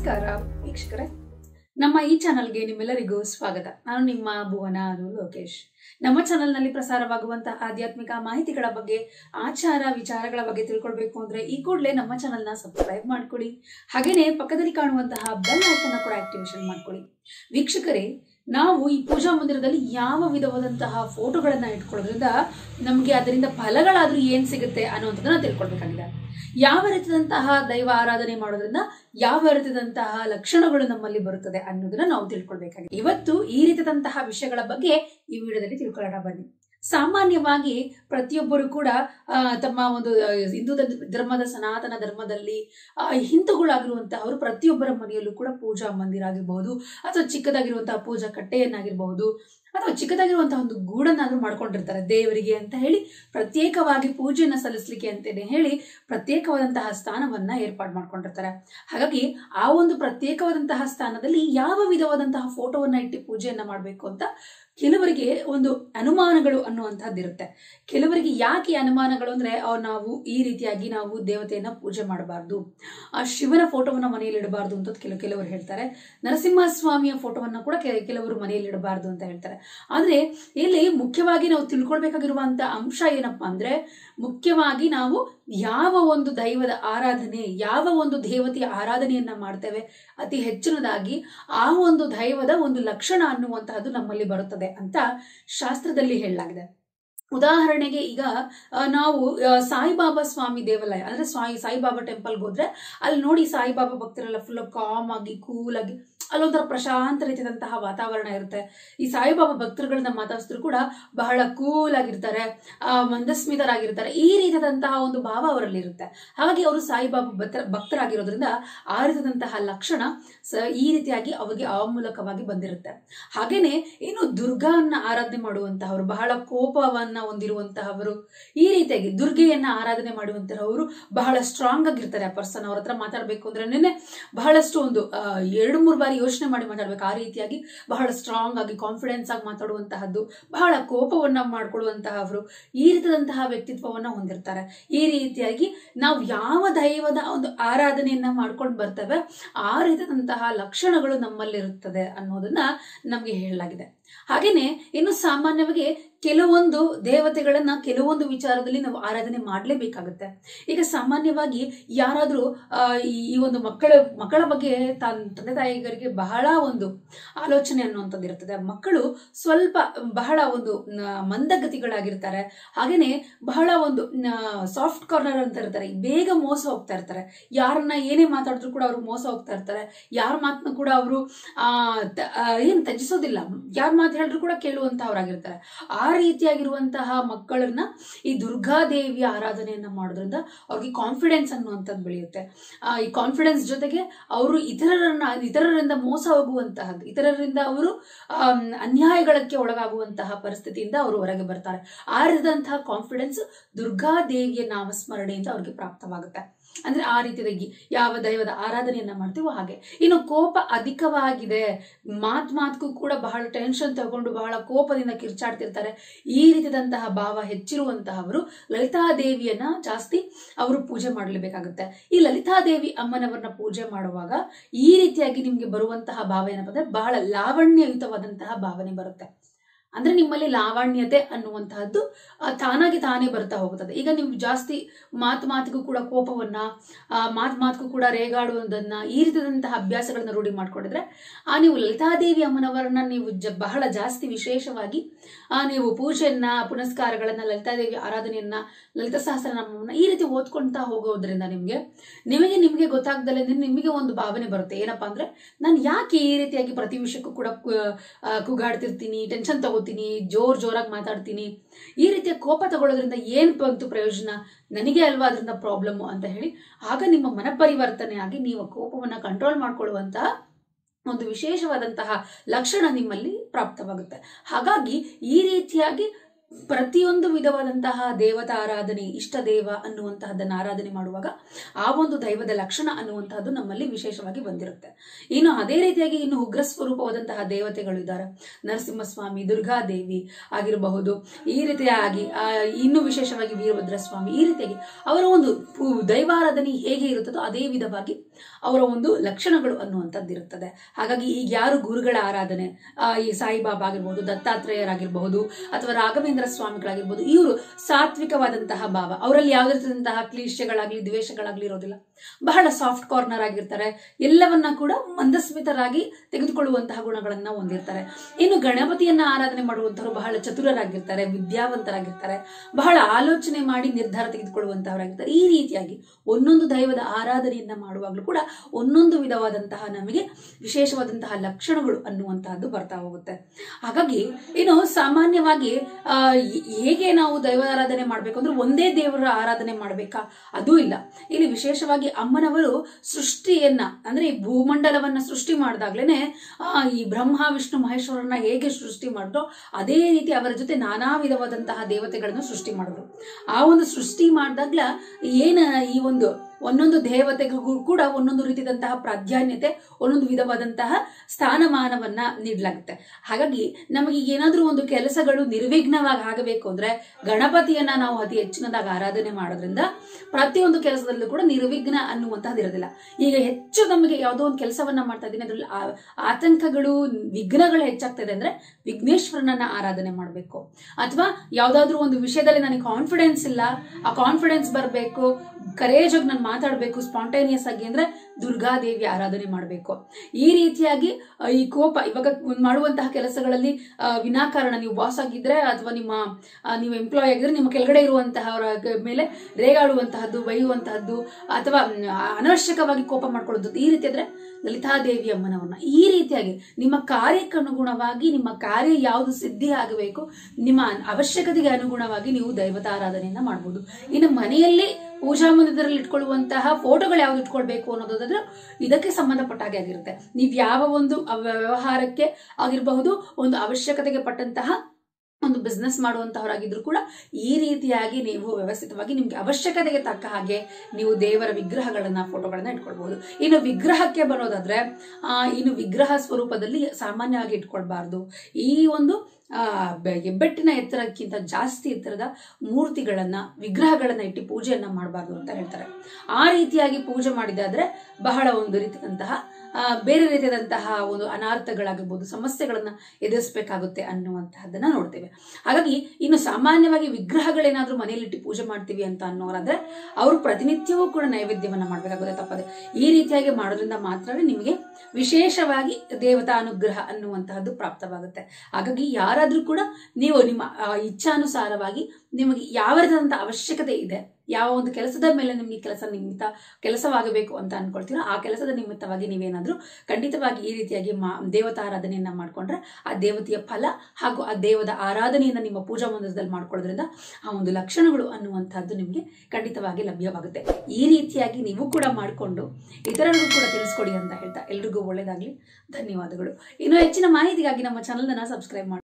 ನಮಸ್ಕಾರ ವೀಕ್ಷಕರೇ ನಮ್ಮ ಈ ಚಾನಲ್ಗೆ ನಿಮ್ಮೆಲ್ಲರಿಗೂ ಸ್ವಾಗತ ನಾನು ನಿಮ್ಮ ಭುವನ ಅದು ಲೋಕೇಶ್ ನಮ್ಮ ಚಾನಲ್ನಲ್ಲಿ ಪ್ರಸಾರವಾಗುವಂತಹ ಆಧ್ಯಾತ್ಮಿಕ ಮಾಹಿತಿಗಳ ಬಗ್ಗೆ ಆಚಾರ ವಿಚಾರಗಳ ಬಗ್ಗೆ ತಿಳ್ಕೊಳ್ಬೇಕು ಅಂದ್ರೆ ಈ ಕೂಡಲೇ ನಮ್ಮ ಚಾನಲ್ನ ಸಬ್ಸ್ಕ್ರೈಬ್ ಮಾಡ್ಕೊಳ್ಳಿ ಹಾಗೇನೆ ಪಕ್ಕದಲ್ಲಿ ಕಾಣುವಂತಹ ಬೆಲ್ ಐಕನ್ನ ಕೂಡ ಆಕ್ಟಿವೇಶನ್ ಮಾಡ್ಕೊಳ್ಳಿ ವೀಕ್ಷಕರೇ ನಾವು ಈ ಪೂಜಾ ಮಂದಿರದಲ್ಲಿ ಯಾವ ವಿಧವಾದಂತಹ ಫೋಟೋಗಳನ್ನ ಇಟ್ಕೊಳ್ಳೋದ್ರಿಂದ ನಮಗೆ ಅದರಿಂದ ಫಲಗಳಾದ್ರೂ ಏನ್ ಸಿಗುತ್ತೆ ಅನ್ನುವಂಥದ್ದನ್ನ ತಿಳ್ಕೊಳ್ಬೇಕಾಗಿದೆ ಯಾವ ರೀತಿಯಾದಂತಹ ದೈವ ಆರಾಧನೆ ಮಾಡೋದ್ರಿಂದ ಯಾವ ರೀತಿಯಾದಂತಹ ಲಕ್ಷಣಗಳು ನಮ್ಮಲ್ಲಿ ಬರುತ್ತದೆ ಅನ್ನೋದನ್ನ ನಾವು ತಿಳ್ಕೊಳ್ಬೇಕಾಗಿದೆ ಇವತ್ತು ಈ ರೀತಿಯಾದಂತಹ ವಿಷಯಗಳ ಬಗ್ಗೆ ಈ ವಿಡಿಯೋದಲ್ಲಿ ತಿಳ್ಕೊಳ್ಳೋಣ ಬನ್ನಿ ಸಾಮಾನ್ಯವಾಗಿ ಪ್ರತಿಯೊಬ್ಬರು ಕೂಡ ಆ, ತಮ್ಮ ಒಂದು ಆ, ಹಿಂದೂ ಧರ್ಮ- ಧರ್ಮದ ಸನಾತನ ಧರ್ಮದಲ್ಲಿ ಆ, ಹಿಂದೂಗಳಾಗಿರುವಂತಹವರು ಪ್ರತಿಯೊಬ್ಬರ ಮನೆಯಲ್ಲೂ ಕೂಡ ಪೂಜಾ ಮಂದಿರ ಆಗಿರಬಹುದು ಅಥವಾ ಚಿಕ್ಕದಾಗಿರುವಂತಹ ಪೂಜಾ ಕಟ್ಟೆಯನ್ನಾಗಿರಬಹುದು ಅಥವಾ ಚಿಕ್ಕದಾಗಿರುವಂತಹ ಒಂದು ಗೂಡನ್ನಾದ್ರೂ ಮಾಡ್ಕೊಂಡಿರ್ತಾರೆ ದೇವರಿಗೆ ಅಂತ ಹೇಳಿ ಪ್ರತ್ಯೇಕವಾಗಿ ಪೂಜೆಯನ್ನ ಸಲ್ಲಿಸಲಿಕ್ಕೆ ಅಂತೇನೆ ಹೇಳಿ ಪ್ರತ್ಯೇಕವಾದಂತಹ ಸ್ಥಾನವನ್ನ ಏರ್ಪಾಡು ಮಾಡ್ಕೊಂಡಿರ್ತಾರೆ ಹಾಗಾಗಿ ಆ ಒಂದು ಪ್ರತ್ಯೇಕವಾದಂತಹ ಸ್ಥಾನದಲ್ಲಿ ಯಾವ ವಿಧವಾದಂತಹ ಫೋಟೋವನ್ನ ಇಟ್ಟು ಪೂಜೆಯನ್ನ ಮಾಡಬೇಕು ಅಂತ ಕೆಲವರಿಗೆ ಒಂದು ಅನುಮಾನಗಳು ಅನ್ನುವಂಥದ್ದು ಇರುತ್ತೆ ಕೆಲವರಿಗೆ ಯಾಕೆ ಈ ಅನುಮಾನಗಳು ಅಂದ್ರೆ ಅವ್ ನಾವು ಈ ರೀತಿಯಾಗಿ ನಾವು ದೇವತೆಯನ್ನ ಪೂಜೆ ಮಾಡಬಾರ್ದು ಆ ಶಿವನ ಫೋಟೋವನ್ನ ಮನೆಯಲ್ಲಿ ಇಡಬಾರ್ದು ಅಂತ ಕೆಲವು ಕೆಲವರು ಹೇಳ್ತಾರೆ ನರಸಿಂಹಸ್ವಾಮಿಯ ಫೋಟೋವನ್ನ ಕೂಡ ಕೆಲ- ಕೆಲವರು ಮನೆಯಲ್ಲಿ ಇಡಬಾರ್ದು ಅಂತ ಹೇಳ್ತಾರೆ ಆದ್ರೆ ಇಲ್ಲಿ ಮುಖ್ಯವಾಗಿ ನಾವು ತಿಳ್ಕೊಳ್ಬೇಕಾಗಿರುವಂತ ಅಂಶ ಏನಪ್ಪಾ ಅಂದ್ರೆ ಮುಖ್ಯವಾಗಿ ನಾವು ಯಾವ ಒಂದು ದೈವದ ಆರಾಧನೆ ಯಾವ ಒಂದು ದೇವತೆಯ ಆರಾಧನೆಯನ್ನ ಮಾಡ್ತೇವೆ ಅತಿ ಹೆಚ್ಚಿನದಾಗಿ ಆ ಒಂದು ದೈವದ ಒಂದು ಲಕ್ಷಣ ಅನ್ನುವಂತಹದ್ದು ನಮ್ಮಲ್ಲಿ ಬರುತ್ತದೆ ಅಂತ ಶಾಸ್ತ್ರದಲ್ಲಿ ಹೇಳಲಾಗಿದೆ ಉದಾಹರಣೆಗೆ ಈಗ ಆ, ನಾವು ಆ, ಸಾಯಿಬಾಬಾ ಸ್ವಾಮಿ ದೇವಾಲಯ ಅಂದ್ರೆ ಸಾಯಿ ಸಾಯಿಬಾಬಾ ಟೆಂಪಲ್ಗೆ ಹೋದ್ರೆ ಅಲ್ಲಿ ನೋಡಿ ಸಾಯಿಬಾಬಾ ಭಕ್ತರೆಲ್ಲ ಫುಲ್ ಕಾಮ್ ಆಗಿ ಕೂಲ್ ಆಗಿ ಅಲ್ಲೊಂಥರ ಪ್ರಶಾಂತ ರೀತಿಯಾದಂತಹ ವಾತಾವರಣ ಇರುತ್ತೆ ಈ ಸಾಯಿಬಾಬಾ ಭಕ್ತರುಗಳನ್ನ ಮಾತಾಡಿಸಿದ್ರು ಕೂಡ ಬಹಳ ಕೂಲ್ ಆಗಿರ್ತಾರೆ ಆ, ಮಂದಸ್ಮಿತರಾಗಿರ್ತಾರೆ ಈ ರೀತಿಯಾದಂತಹ ಒಂದು ಭಾವ ಅವರಲ್ಲಿ ಇರುತ್ತೆ ಹಾಗಾಗಿ ಅವರು ಸಾಯಿಬಾಬಾ ಭಕ್ತ ಭಕ್ತರಾಗಿರೋದ್ರಿಂದ ಆ ರೀತಿಯಾದಂತಹ ಲಕ್ಷಣ ಸ ಈ ರೀತಿಯಾಗಿ ಅವರಿಗೆ ಆ ಮೂಲಕವಾಗಿ ಬಂದಿರುತ್ತೆ ಹಾಗೇನೆ ಇನ್ನು ದುರ್ಗಾನ್ನ ಆರಾಧನೆ ಮಾಡುವಂತಹವರು ಬಹಳ ಕೋಪವನ್ನ ಹೊಂದಿರುವಂತಹವರು ಈ ರೀತಿಯಾಗಿ ದುರ್ಗೆಯನ್ನ ಆರಾಧನೆ ಮಾಡುವಂತಹವರು ಬಹಳ ಸ್ಟ್ರಾಂಗ್ ಆಗಿರ್ತಾರೆ ಆ ಪರ್ಸನ್ ಅವ್ರ ಹತ್ರ ಮಾತಾಡ್ಬೇಕು ಅಂದ್ರೆ ನಿನ್ನೆ ಬಹಳಷ್ಟು ಒಂದು ಆ, ಎರಡು ಮೂರು ಬಾರಿ ಯೋಚನೆ ಮಾಡಿ ಮಾತಾಡ್ಬೇಕು ಆ ರೀತಿಯಾಗಿ ಬಹಳ ಸ್ಟ್ರಾಂಗ್ ಆಗಿ ಕಾನ್ಫಿಡೆನ್ಸ್ ಆಗಿ ಮಾತಾಡುವಂತಹದ್ದು ಬಹಳ ಕೋಪವನ್ನ ಮಾಡ್ಕೊಳ್ಳುವಂತಹವರು ಈ ರೀತಿಯಾದಂತಹ ವ್ಯಕ್ತಿತ್ವವನ್ನ ಹೊಂದಿರ್ತಾರೆ ಈ ರೀತಿಯಾಗಿ ನಾವು ಯಾವ ದೈವದ ಒಂದು ಆರಾಧನೆಯನ್ನ ಮಾಡ್ಕೊಂಡು ಬರ್ತೇವೆ ಆ ರೀತಿಯಾದಂತಹ ಲಕ್ಷಣಗಳು ನಮ್ಮಲ್ಲಿರುತ್ತದೆ ಅನ್ನೋದನ್ನ ನಮ್ಗೆ ಹೇಳಲಾಗಿದೆ ಹಾಗೇನೆ ಇನ್ನು ಸಾಮಾನ್ಯವಾಗಿ ಕೆಲವೊಂದು ದೇವತೆಗಳನ್ನ ಕೆಲವೊಂದು ವಿಚಾರದಲ್ಲಿ ನಾವು ಆರಾಧನೆ ಮಾಡಲೇಬೇಕಾಗುತ್ತೆ ಈಗ ಸಾಮಾನ್ಯವಾಗಿ ಯಾರಾದ್ರೂ ಆ, ಈ ಈ ಒಂದು ಮಕ್ಕಳ ಮಕ್ಕಳ ಬಗ್ಗೆ ತನ್ ತಂದೆ ತಾಯಿಗರಿಗೆ ಬಹಳ ಒಂದು ಆಲೋಚನೆ ಅನ್ನುವಂಥದ್ದು ಇರ್ತದೆ ಮಕ್ಕಳು ಸ್ವಲ್ಪ ಬಹಳ ಒಂದು ನ- ಮಂದಗತಿಗಳಾಗಿರ್ತಾರೆ ಹಾಗೇನೆ ಬಹಳ ಒಂದು ಸಾಫ್ಟ್ ಕಾರ್ನರ್ ಅಂತ ಇರ್ತಾರೆ ಬೇಗ ಮೋಸ ಹೋಗ್ತಾ ಇರ್ತಾರೆ ಯಾರನ್ನ ಏನೇ ಮಾತಾಡಿದ್ರು ಕೂಡ ಅವರು ಮೋಸ ಹೋಗ್ತಾ ಇರ್ತಾರೆ ಯಾರ ಮಾತನ್ನ ಕೂಡ ಅವರು ಆ ತ- ಆ, ಏನ್ ತ್ಯಜಿಸೋದಿಲ್ಲ ಯಾರ ಮಾತು ಹೇಳಿದ್ರು ಕೂಡ ಕೇಳುವಂತಹವರಾಗಿರ್ತಾರೆ ಆ ರೀತಿಯಾಗಿರುವಂತಹ ಮಕ್ಕಳನ್ನ ಈ ದುರ್ಗಾದೇವಿಯ ಆರಾಧನೆಯನ್ನ ಮಾಡೋದ್ರಿಂದ ಅವ್ರಿಗೆ ಕಾನ್ಫಿಡೆನ್ಸ್ ಅನ್ನುವಂಥದ್ದು ಬೆಳೆಯುತ್ತೆ ಆ, ಈ ಕಾನ್ಫಿಡೆನ್ಸ್ ಜೊತೆಗೆ ಅವರು ಇತರರನ್ನ ಇತರರಿಂದ ಮೋಸ ಹೋಗುವಂತಹದ್ದು ಇತರರಿಂದ ಅವರು ಆಮ್, ಅನ್ಯಾಯಗಳಕ್ಕೆ ಒಳಗಾಗುವಂತಹ ಪರಿಸ್ಥಿತಿಯಿಂದ ಅವರು ಹೊರಗೆ ಬರ್ತಾರೆ ಆ ರೀತಿಯಾದಂತಹ ಕಾನ್ಫಿಡೆನ್ಸ್ ದುರ್ಗಾದೇವಿಯ ನಾಮಸ್ಮರಣೆಯಿಂದ ಅವ್ರಿಗೆ ಪ್ರಾಪ್ತವಾಗುತ್ತೆ ಅಂದ್ರೆ ಆ ರೀತಿಯಾಗಿ ಯಾವ ದೈವದ ಆರಾಧನೆಯನ್ನ ಮಾಡ್ತೀವೋ ಹಾಗೆ ಇನ್ನು ಕೋಪ ಅಧಿಕವಾಗಿದೆ ಮಾತ್ ಮಾತ್ಗೂ ಕೂಡ ಬಹಳ ಟೆನ್ಷನ್ ತಗೊಂಡು ಬಹಳ ಕೋಪದಿಂದ ಕಿರ್ಚಾಡ್ತಿರ್ತಾರೆ ಈ ರೀತಿಯಾದಂತಹ ಭಾವ ಹೆಚ್ಚಿರುವಂತಹವರು ಲಲಿತಾದೇವಿಯನ್ನ ಜಾಸ್ತಿ ಅವರು ಪೂಜೆ ಮಾಡಲೇಬೇಕಾಗುತ್ತೆ ಈ ಲಲಿತಾದೇವಿ ಅಮ್ಮನವರನ್ನ ಪೂಜೆ ಮಾಡುವಾಗ ಈ ರೀತಿಯಾಗಿ ನಿಮ್ಗೆ ಬರುವಂತಹ ಭಾವ ಏನಪ್ಪ ಅಂದ್ರೆ ಬಹಳ ಲಾವಣ್ಯಯುತವಾದಂತಹ ಭಾವನೆ ಬರುತ್ತೆ ಅಂದ್ರೆ ನಿಮ್ಮಲ್ಲಿ ಲಾವಣ್ಯತೆ ಅನ್ನುವಂತಹದ್ದು ಆ, ತಾನಾಗಿ ತಾನೇ ಬರ್ತಾ ಹೋಗುತ್ತದೆ ಈಗ ನೀವು ಜಾಸ್ತಿ ಮಾತು ಮಾತಿಗೂ ಕೂಡ ಕೋಪವನ್ನ ಆ, ಮಾತು ಮಾತಿಗೂ ಕೂಡ ರೇಗಾಡುವುದನ್ನ ಈ ರೀತಿಯಾದಂತಹ ಅಭ್ಯಾಸಗಳನ್ನ ರೂಢಿ ಮಾಡ್ಕೊಂಡಿದ್ರೆ ಆ ನೀವು ಲಲಿತಾದೇವಿ ಅಮ್ಮನವರನ್ನ ನೀವು ಜ ಬಹಳ ಜಾಸ್ತಿ ವಿಶೇಷವಾಗಿ ಆ ನೀವು ಪೂಜೆಯನ್ನ ಪುನಸ್ಕಾರಗಳನ್ನ ಲಲಿತಾದೇವಿ ಆರಾಧನೆಯನ್ನ ಲಲಿತ ಸಹಸ್ರನಾಮವನ್ನ ಈ ರೀತಿ ಓದ್ಕೊಂತಾ ಹೋಗೋದ್ರಿಂದ ನಿಮ್ಗೆ ನಿಮಗೆ ನಿಮಗೆ ಗೊತ್ತಾಗ್ದಲೇ ನಿಮಗೆ ಒಂದು ಭಾವನೆ ಬರುತ್ತೆ ಏನಪ್ಪಾ ಅಂದ್ರೆ ನಾನು ಯಾಕೆ ಈ ರೀತಿಯಾಗಿ ಪ್ರತಿ ವಿಷಯಕ್ಕೂ ಕೂಡ ಕು- ಆ, ಕೂಗಾಡ್ತಿರ್ತೀನಿ ಟೆನ್ಷನ್ ತಗೋತೀನಿ ಜೋರ್ ಜೋರಾಗಿ ಮಾತಾಡ್ತೀನಿ ಈ ರೀತಿಯ ಕೋಪ ತಗೊಳ್ಳೋದ್ರಿಂದ ಏನ್ ಬಂತು ಪ್ರಯೋಜನ ನನಗೆ ಅಲ್ವಾ ಅದರಿಂದ ಪ್ರಾಬ್ಲಮ್ ಅಂತ ಹೇಳಿ ಆಗ ನಿಮ್ಮ ಮನ ಪರಿವರ್ತನೆ ಆಗಿ ನೀವು ಕೋಪವನ್ನ ಕಂಟ್ರೋಲ್ ಮಾಡ್ಕೊಳ್ಳುವಂತಹ ಒಂದು ವಿಶೇಷವಾದಂತಹ ಲಕ್ಷಣ ನಿಮ್ಮಲ್ಲಿ ಪ್ರಾಪ್ತವಾಗುತ್ತೆ ಹಾಗಾಗಿ ಈ ರೀತಿಯಾಗಿ ಪ್ರತಿಯೊಂದು ವಿಧವಾದಂತಹ ದೇವತಾ ಆರಾಧನೆ ಇಷ್ಟ ದೇವ ಅನ್ನುವಂತಹದ್ದನ್ನು ಆರಾಧನೆ ಮಾಡುವಾಗ ಆ ಒಂದು ದೈವದ ಲಕ್ಷಣ ಅನ್ನುವಂತಹದ್ದು ನಮ್ಮಲ್ಲಿ ವಿಶೇಷವಾಗಿ ಬಂದಿರುತ್ತೆ ಇನ್ನು ಅದೇ ರೀತಿಯಾಗಿ ಇನ್ನು ಉಗ್ರ ಸ್ವರೂಪವಾದಂತಹ ದೇವತೆಗಳು ಇದ್ದಾರೆ ನರಸಿಂಹಸ್ವಾಮಿ ದುರ್ಗಾದೇವಿ ಆಗಿರಬಹುದು ಈ ರೀತಿಯಾಗಿ ಆ, ಇನ್ನು ವಿಶೇಷವಾಗಿ ವೀರಭದ್ರ ಸ್ವಾಮಿ ಈ ರೀತಿಯಾಗಿ ಅವರ ಒಂದು ಪೂ- ದೈವಾರಾಧನೆ ಹೇಗೆ ಇರುತ್ತದೋ ಅದೇ ವಿಧವಾಗಿ ಅವರ ಒಂದು ಲಕ್ಷಣಗಳು ಅನ್ನುವಂಥದ್ದು ಇರುತ್ತದೆ ಹಾಗಾಗಿ ಈಗ ಯಾರು ಗುರುಗಳ ಆರಾಧನೆ ಆ, ಈ ಸಾಯಿಬಾಬಾ ಆಗಿರ್ಬೋದು ದತ್ತಾತ್ರೇಯರಾಗಿರ್ಬಹುದು ಅಥವಾ ರಾಘವೇಂದ್ರ ಸ್ವಾಮಿಗಳಾಗಿರ್ಬೋದು ಇವರು ಸಾತ್ವಿಕವಾದಂತಹ ಭಾವ ಅವರಲ್ಲಿ ಯಾವುದೇ ರೀತಿಯಾದಂತಹ ಕ್ಲೀಶೆಗಳಾಗ್ಲಿ ದ್ವೇಷಗಳಾಗ್ಲಿ ಇರೋದಿಲ್ಲ ಬಹಳ ಸಾಫ್ಟ್ ಕಾರ್ನರ್ ಆಗಿರ್ತಾರೆ ಎಲ್ಲವನ್ನ ಕೂಡ ಮಂದಸ್ಮಿತರಾಗಿ ತೆಗೆದುಕೊಳ್ಳುವಂತಹ ಗುಣಗಳನ್ನ ಹೊಂದಿರ್ತಾರೆ ಇನ್ನು ಗಣಪತಿಯನ್ನ ಆರಾಧನೆ ಮಾಡುವಂತವರು ಬಹಳ ಚತುರರಾಗಿರ್ತಾರೆ ವಿದ್ಯಾವಂತರಾಗಿರ್ತಾರೆ ಬಹಳ ಆಲೋಚನೆ ಮಾಡಿ ನಿರ್ಧಾರ ತೆಗೆದುಕೊಳ್ಳುವಂತಹವರಾಗಿರ್ತಾರೆ ಈ ರೀತಿಯಾಗಿ ಒಂದೊಂದು ದೈವದ ಆರಾಧನೆಯನ್ನ ಮಾಡುವಾಗಲೂ ಕೂಡ ಒಂದೊಂದು ವಿಧವಾದಂತಹ ನಮಗೆ ವಿಶೇಷವಾದಂತಹ ಲಕ್ಷಣಗಳು ಅನ್ನುವಂತಹದ್ದು ಬರ್ತಾ ಹೋಗುತ್ತೆ ಹಾಗಾಗಿ ಇನ್ನು ಸಾಮಾನ್ಯವಾಗಿ ಆ, ಹೇ- ಹೇಗೆ ನಾವು ದೈವ ಆರಾಧನೆ ಮಾಡಬೇಕು ಅಂದ್ರೆ ಒಂದೇ ದೇವರ ಆರಾಧನೆ ಮಾಡಬೇಕಾ ಅದೂ ಇಲ್ಲ ಇಲ್ಲಿ ವಿಶೇಷವಾಗಿ ಅಮ್ಮನವರು ಸೃಷ್ಟಿಯನ್ನ ಅಂದ್ರೆ ಈ ಭೂಮಂಡಲವನ್ನ ಸೃಷ್ಟಿ ಮಾಡಿದಾಗ್ಲೇನೆ ಆ ಈ ಬ್ರಹ್ಮ ವಿಷ್ಣು ಮಹೇಶ್ವರನ ಹೇಗೆ ಸೃಷ್ಟಿ ಮಾಡಿದ್ರು ಅದೇ ರೀತಿ ಅವರ ಜೊತೆ ನಾನಾ ವಿಧವಾದಂತಹ ದೇವತೆಗಳನ್ನು ಸೃಷ್ಟಿ ಮಾಡಿದ್ರು ಆ ಒಂದು ಸೃಷ್ಟಿ ಮಾಡಿದಾಗ್ಲ ಏನ ಈ ಒಂದು ಒಂದೊಂದು ದೇವತೆಗೂ ಕೂಡ ಒಂದೊಂದು ರೀತಿಯಾದಂತಹ ಪ್ರಾಧಾನ್ಯತೆ ಒಂದೊಂದು ವಿಧವಾದಂತಹ ಸ್ಥಾನಮಾನವನ್ನ ನೀಡಲಾಗುತ್ತೆ ಹಾಗಾಗಿ ನಮಗೆ ಏನಾದ್ರೂ ಒಂದು ಕೆಲಸಗಳು ನಿರ್ವಿಘ್ನವಾಗಿ ಆಗಬೇಕು ಅಂದ್ರೆ ಗಣಪತಿಯನ್ನ ನಾವು ಅತಿ ಹೆಚ್ಚಿನದಾಗಿ ಆರಾಧನೆ ಮಾಡೋದ್ರಿಂದ ಪ್ರತಿಯೊಂದು ಕೆಲಸದಲ್ಲೂ ಕೂಡ ನಿರ್ವಿಘ್ನ ಅನ್ನುವಂತಹದ್ದು ಇರೋದಿಲ್ಲ ಈಗ ಹೆಚ್ಚು ನಮಗೆ ಯಾವುದೋ ಒಂದು ಕೆಲಸವನ್ನ ಮಾಡ್ತಾ ಇದ್ದೀನಿ ಅದ್ರಲ್ಲಿ ಆ- ಆತಂಕಗಳು ವಿಘ್ನಗಳು ಹೆಚ್ಚಾಗ್ತದೆ ಅಂದ್ರೆ ವಿಘ್ನೇಶ್ವರನನ್ನ ಆರಾಧನೆ ಮಾಡಬೇಕು ಅಥವಾ ಯಾವ್ದಾದ್ರು ಒಂದು ವಿಷಯದಲ್ಲಿ ನನಗೆ ಕಾನ್ಫಿಡೆನ್ಸ್ ಇಲ್ಲ ಆ ಕಾನ್ಫಿಡೆನ್ಸ್ ಬರಬೇಕು ಕರೇಜ್ ಆಗಿ ನಾನು ಮಾತಾಡಬೇಕು ಸ್ಪಾಂಟೇನಿಯಸ್ ಆಗಿ ಅಂದ್ರೆ ದುರ್ಗಾದೇವಿ ಆರಾಧನೆ ಮಾಡಬೇಕು ಈ ರೀತಿಯಾಗಿ ಆ, ಈ ಕೋಪ ಇವಾಗ ಒಂದ್ ಮಾಡುವಂತಹ ಕೆಲಸಗಳಲ್ಲಿ ಆ, ವಿನಾಕಾರಣ ನೀವು ಬಾಸ್ ಆಗಿದ್ರೆ ಅಥವಾ ನಿಮ್ಮ ಆ, ನೀವು ಎಂಪ್ಲಾಯ್ ಆಗಿದ್ರೆ ನಿಮ್ಮ ಕೆಳಗಡೆ ಇರುವಂತಹವರ ಮೇಲೆ ರೇಗಾಡುವಂತಹದ್ದು ಬೈಯುವಂತಹದ್ದು ಅಥವಾ ಮ್, ಅನವಶ್ಯಕವಾಗಿ ಕೋಪ ಮಾಡ್ಕೊಳ್ಳೋದು ಈ ರೀತಿ ಆದ್ರೆ ಲಲಿತಾದೇವಿ ಅಮ್ಮನವ್ರನ್ನ ಈ ರೀತಿಯಾಗಿ ನಿಮ್ಮ ಕಾರ್ಯಕ್ಕನುಗುಣವಾಗಿ ನಿಮ್ಮ ಕಾರ್ಯ ಯಾವುದು ಸಿದ್ಧಿ ಆಗಬೇಕು ನಿಮ್ಮ ಅವಶ್ಯಕತೆಗೆ ಅನುಗುಣವಾಗಿ ನೀವು ದೈವತಾರಾಧನೆಯನ್ನ ಮಾಡಬಹುದು ಇನ್ನು ಮನೆಯಲ್ಲಿ ಪೂಜಾ ಮಂದಿರದಲ್ಲಿ ಇಟ್ಕೊಳ್ಳುವಂತಹ ಫೋಟೋಗಳು ಯಾವ್ದು ಇಟ್ಕೊಳ್ಬೇಕು ಅನ್ನೋದಾದ್ರೆ ಇದಕ್ಕೆ ಸಂಬಂಧಪಟ್ಟ ಹಾಗೆ ಆಗಿರುತ್ತೆ ನೀವು ಯಾವ ಒಂದು ಅವ್ಯ- ವ್ಯವಹಾರಕ್ಕೆ ಆಗಿರಬಹುದು ಒಂದು ಅವಶ್ಯಕತೆಗೆ ಪಟ್ಟಂತಹ ಒಂದು ಬಿಸ್ನೆಸ್ ಮಾಡುವಂತಹವರಾಗಿದ್ರು ಕೂಡ ಈ ರೀತಿಯಾಗಿ ನೀವು ವ್ಯವಸ್ಥಿತವಾಗಿ ನಿಮ್ಗೆ ಅವಶ್ಯಕತೆಗೆ ತಕ್ಕ ಹಾಗೆ ನೀವು ದೇವರ ವಿಗ್ರಹಗಳನ್ನ ಫೋಟೋಗಳನ್ನ ಇಟ್ಕೊಳ್ಬಹುದು ಇನ್ನು ವಿಗ್ರಹಕ್ಕೆ ಬರೋದಾದ್ರೆ ಆ ಇನ್ನು ವಿಗ್ರಹ ಸ್ವರೂಪದಲ್ಲಿ ಸಾಮಾನ್ಯವಾಗಿ ಇಟ್ಕೊಳ್ಬಾರ್ದು ಈ ಒಂದು ಆ ಬೆ- ಹೆಬ್ಬೆಟ್ಟಿನ ಎತ್ತರಕ್ಕಿಂತ ಜಾಸ್ತಿ ಎತ್ತರದ ಮೂರ್ತಿಗಳನ್ನ ವಿಗ್ರಹಗಳನ್ನ ಇಟ್ಟು ಪೂಜೆಯನ್ನ ಮಾಡಬಾರ್ದು ಅಂತ ಹೇಳ್ತಾರೆ ಆ ರೀತಿಯಾಗಿ ಪೂಜೆ ಮಾಡಿದಾದ್ರೆ ಬಹಳ ಒಂದು ರೀತಿಯಾದಂತಹ ಆ, ಬೇರೆ ರೀತಿಯಾದಂತಹ ಒಂದು ಅನಾರ್ಥಗಳಾಗಿರ್ಬೋದು ಸಮಸ್ಯೆಗಳನ್ನ ಎದುರಿಸಬೇಕಾಗುತ್ತೆ ಅನ್ನುವಂತಹದ್ದನ್ನ ನೋಡ್ತೇವೆ ಹಾಗಾಗಿ ಇನ್ನು ಸಾಮಾನ್ಯವಾಗಿ ವಿಗ್ರಹಗಳೇನಾದ್ರೂ ಮನೆಯಲ್ಲಿಟ್ಟು ಪೂಜೆ ಮಾಡ್ತೀವಿ ಅಂತ ಅನ್ನೋರಾದ್ರೆ ಅವರು ಪ್ರತಿನಿತ್ಯವೂ ಕೂಡ ನೈವೇದ್ಯವನ್ನ ಮಾಡಬೇಕಾಗುತ್ತೆ ತಪ್ಪದೆ ಈ ರೀತಿಯಾಗಿ ಮಾಡೋದ್ರಿಂದ ಮಾತ್ರ ನಿಮಗೆ ವಿಶೇಷವಾಗಿ ದೇವತಾ ಅನುಗ್ರಹ ಅನ್ನುವಂತಹದ್ದು ಪ್ರಾಪ್ತವಾಗುತ್ತೆ ಹಾಗಾಗಿ ಯಾರಾದ್ರೂ ಕೂಡ ನೀವು ನಿಮ್ಮ ಆ, ಇಚ್ಛಾನುಸಾರವಾಗಿ ನಿಮಗೆ ಯಾವ ರೀತಿಯಾದಂತಹ ಅವಶ್ಯಕತೆ ಇದೆ ಯಾವ ಒಂದು ಕೆಲಸದ ಮೇಲೆ ನಿಮಗೆ ಕೆಲಸ ನಿಮಿತ್ತ ಕೆಲಸವಾಗಬೇಕು ಅಂತ ಅನ್ಕೊಳ್ತೀರೋ ಆ ಕೆಲಸದ ನಿಮಿತ್ತವಾಗಿ ನೀವೇನಾದ್ರೂ ಖಂಡಿತವಾಗಿ ಈ ರೀತಿಯಾಗಿ ಮಾ ದೇವತಾರಾಧನೆಯನ್ನ ಮಾಡ್ಕೊಂಡ್ರೆ ಆ ದೇವತೆಯ ಫಲ ಹಾಗೂ ಆ ದೇವದ ಆರಾಧನೆಯನ್ನ ನಿಮ್ಮ ಪೂಜಾ ಮಂದಿರದಲ್ಲಿ ಮಾಡ್ಕೊಳ್ಳೋದ್ರಿಂದ ಆ ಒಂದು ಲಕ್ಷಣಗಳು ಅನ್ನುವಂಥದ್ದು ನಿಮಗೆ ಖಂಡಿತವಾಗಿ ಲಭ್ಯವಾಗುತ್ತೆ ಈ ರೀತಿಯಾಗಿ ನೀವು ಕೂಡ ಮಾಡಿಕೊಂಡು ಇತರರಿಗೂ ಕೂಡ ತಿಳಿಸ್ಕೊಡಿ ಅಂತ ಹೇಳ್ತಾ ಎಲ್ರಿಗೂ ಒಳ್ಳೇದಾಗ್ಲಿ ಧನ್ಯವಾದಗಳು ಇನ್ನು ಹೆಚ್ಚಿನ ಮಾಹಿತಿಗಾಗಿ ನಮ್ಮ ಚಾನಲ್ನ ಸಬ್ಸ್ಕ್ರೈಬ್ ಮಾಡಿ